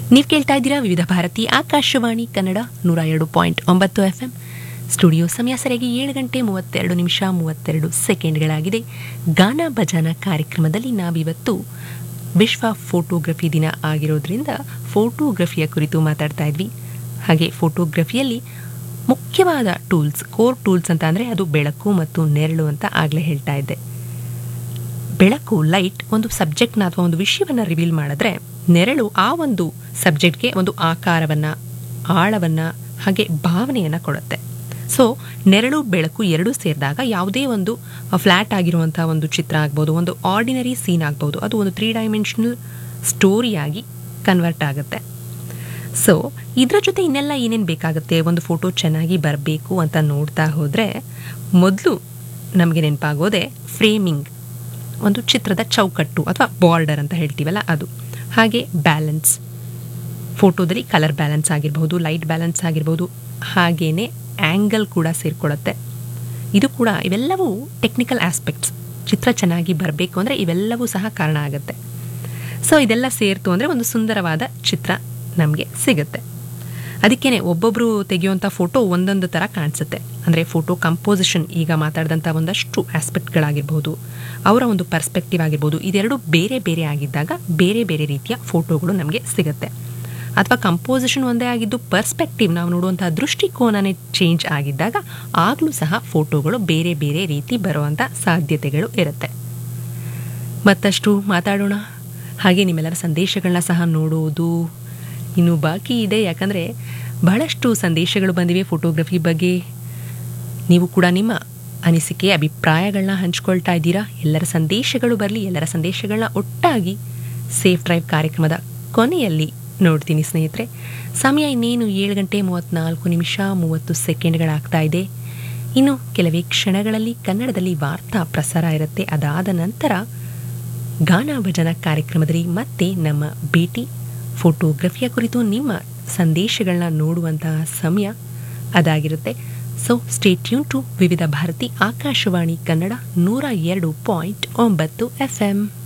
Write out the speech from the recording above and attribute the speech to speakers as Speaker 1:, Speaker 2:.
Speaker 1: ನೀವು ಕೇಳ್ತಾ ಇದ್ದೀರಾ ವಿವಿಧ ಭಾರತಿ ಆಕಾಶವಾಣಿ ಕನ್ನಡ ನೂರ ಎರಡು ಪಾಯಿಂಟ್ ಒಂಬತ್ತು ಎಫ್ ಎಂ ಸ್ಟುಡಿಯೋ ಸಮಯ ಸರಿಯಾಗಿ ಏಳು ಗಂಟೆ ಮೂವತ್ತೆರಡು ನಿಮಿಷ ಮೂವತ್ತೆರಡು ಸೆಕೆಂಡ್ಗಳಾಗಿದೆ ಗಾನ ಭಜನ ಕಾರ್ಯಕ್ರಮದಲ್ಲಿ ನಾವಿವತ್ತು ವಿಶ್ವ ಫೋಟೋಗ್ರಫಿ ದಿನ ಆಗಿರೋದ್ರಿಂದ ಫೋಟೋಗ್ರಫಿಯ ಕುರಿತು ಮಾತಾಡ್ತಾ ಇದ್ವಿ ಹಾಗೆ ಫೋಟೋಗ್ರಫಿಯಲ್ಲಿ ಮುಖ್ಯವಾದ ಟೂಲ್ಸ್ ಕೋರ್ ಟೂಲ್ಸ್ ಅಂತ ಅಂದರೆ ಅದು ಬೆಳಕು ಮತ್ತು ನೆರಳು ಅಂತ ಆಗಲೇ ಹೇಳ್ತಾ ಇದ್ದೆ ಬೆಳಕು ಲೈಟ್ ಒಂದು ಸಬ್ಜೆಕ್ಟ್ನ ಅಥವಾ ಒಂದು ವಿಷಯವನ್ನು ರಿವೀಲ್ ಮಾಡಿದ್ರೆ ನೆರಳು ಆ ಒಂದು ಸಬ್ಜೆಕ್ಟ್ಗೆ ಒಂದು ಆಕಾರವನ್ನು ಆಳವನ್ನು ಹಾಗೆ ಭಾವನೆಯನ್ನು ಕೊಡುತ್ತೆ ಸೊ ನೆರಳು ಬೆಳಕು ಎರಡೂ ಸೇರಿದಾಗ ಯಾವುದೇ ಒಂದು ಫ್ಲ್ಯಾಟ್ ಆಗಿರುವಂಥ ಒಂದು ಚಿತ್ರ ಆಗ್ಬೋದು ಒಂದು ಆರ್ಡಿನರಿ ಸೀನ್ ಆಗ್ಬೋದು ಅದು ಒಂದು ತ್ರೀ ಡೈಮೆನ್ಷನಲ್ ಸ್ಟೋರಿಯಾಗಿ ಕನ್ವರ್ಟ್ ಆಗುತ್ತೆ ಸೊ ಇದರ ಜೊತೆ ಇನ್ನೆಲ್ಲ ಏನೇನು ಬೇಕಾಗುತ್ತೆ ಒಂದು ಫೋಟೋ ಚೆನ್ನಾಗಿ ಬರಬೇಕು ಅಂತ ನೋಡ್ತಾ ಹೋದರೆ ಮೊದಲು ನಮಗೆ ನೆನಪಾಗೋದೆ ಫ್ರೇಮಿಂಗ್ ಒಂದು ಚಿತ್ರದ ಚೌಕಟ್ಟು ಅಥವಾ ಬಾರ್ಡರ್ ಅಂತ ಹೇಳ್ತೀವಲ್ಲ ಅದು ಹಾಗೆ ಬ್ಯಾಲೆನ್ಸ್ ಫೋಟೋದಲ್ಲಿ ಕಲರ್ ಬ್ಯಾಲೆನ್ಸ್ ಆಗಿರ್ಬೋದು ಲೈಟ್ ಬ್ಯಾಲೆನ್ಸ್ ಆಗಿರ್ಬೋದು ಹಾಗೇನೆ ಆ್ಯಂಗಲ್ ಕೂಡ ಸೇರಿಕೊಳ್ಳುತ್ತೆ ಇದು ಕೂಡ ಇವೆಲ್ಲವೂ ಟೆಕ್ನಿಕಲ್ ಆಸ್ಪೆಕ್ಟ್ಸ್ ಚಿತ್ರ ಚೆನ್ನಾಗಿ ಬರಬೇಕು ಅಂದರೆ ಇವೆಲ್ಲವೂ ಸಹ ಕಾರಣ ಆಗುತ್ತೆ ಸೊ ಇದೆಲ್ಲ ಸೇರ್ತು ಅಂದರೆ ಒಂದು ಸುಂದರವಾದ ಚಿತ್ರ ನಮಗೆ ಸಿಗುತ್ತೆ ಅದಕ್ಕೇನೆ ಒಬ್ಬೊಬ್ಬರು ತೆಗೆಯುವಂಥ ಫೋಟೋ ಒಂದೊಂದು ಥರ ಕಾಣಿಸುತ್ತೆ ಅಂದರೆ ಫೋಟೋ ಕಂಪೋಸಿಷನ್ ಈಗ ಮಾತಾಡಿದಂಥ ಒಂದಷ್ಟು ಆಸ್ಪೆಕ್ಟ್ಗಳಾಗಿರ್ಬೋದು ಅವರ ಒಂದು ಪರ್ಸ್ಪೆಕ್ಟಿವ್ ಆಗಿರ್ಬೋದು ಇದೆರಡು ಬೇರೆ ಬೇರೆ ಆಗಿದ್ದಾಗ ಬೇರೆ ಬೇರೆ ರೀತಿಯ ಫೋಟೋಗಳು ನಮಗೆ ಸಿಗುತ್ತೆ ಅಥವಾ ಕಂಪೋಸಿಷನ್ ಒಂದೇ ಆಗಿದ್ದು ಪರ್ಸ್ಪೆಕ್ಟಿವ್ ನಾವು ನೋಡುವಂಥ ದೃಷ್ಟಿಕೋನನೇ ಚೇಂಜ್ ಆಗಿದ್ದಾಗ ಆಗಲೂ ಸಹ ಫೋಟೋಗಳು ಬೇರೆ ಬೇರೆ ರೀತಿ ಬರುವಂಥ ಸಾಧ್ಯತೆಗಳು ಇರುತ್ತೆ ಮತ್ತಷ್ಟು ಮಾತಾಡೋಣ ಹಾಗೆ ನಿಮ್ಮೆಲ್ಲರ ಸಂದೇಶಗಳನ್ನ ಸಹ ನೋಡೋದು ಇನ್ನು ಬಾಕಿ ಇದೆ ಯಾಕಂದರೆ ಬಹಳಷ್ಟು ಸಂದೇಶಗಳು ಬಂದಿವೆ ಫೋಟೋಗ್ರಫಿ ಬಗ್ಗೆ ನೀವು ಕೂಡ ನಿಮ್ಮ ಅನಿಸಿಕೆ ಅಭಿಪ್ರಾಯಗಳನ್ನ ಹಂಚ್ಕೊಳ್ತಾ ಇದ್ದೀರಾ ಎಲ್ಲರ ಸಂದೇಶಗಳು ಬರಲಿ ಎಲ್ಲರ ಸಂದೇಶಗಳನ್ನ ಒಟ್ಟಾಗಿ ಸೇಫ್ ಡ್ರೈವ್ ಕಾರ್ಯಕ್ರಮದ ಕೊನೆಯಲ್ಲಿ ನೋಡ್ತೀನಿ ಸ್ನೇಹಿತರೆ ಸಮಯ ಇನ್ನೇನು ಏಳು ಗಂಟೆ ಮೂವತ್ತ್ನಾಲ್ಕು ನಿಮಿಷ ಮೂವತ್ತು ಸೆಕೆಂಡ್ಗಳಾಗ್ತಾ ಇದೆ ಇನ್ನು ಕೆಲವೇ ಕ್ಷಣಗಳಲ್ಲಿ ಕನ್ನಡದಲ್ಲಿ ವಾರ್ತಾ ಪ್ರಸಾರ ಇರುತ್ತೆ ಅದಾದ ನಂತರ ಗಾನ ಭಜನ ಕಾರ್ಯಕ್ರಮದಲ್ಲಿ ಮತ್ತೆ ನಮ್ಮ ಭೇಟಿ ಫೋಟೋಗ್ರಫಿಯ ಕುರಿತು ನಿಮ್ಮ ಸಂದೇಶಗಳನ್ನ ನೋಡುವಂತಹ ಸಮಯ ಅದಾಗಿರುತ್ತೆ so stay tune to Vividh Bharati Akashvani Kannada ನೂರ ಎರಡು ಪಾಯಿಂಟ್ ಒಂಬತ್ತು ಎಫ್ ಎಂ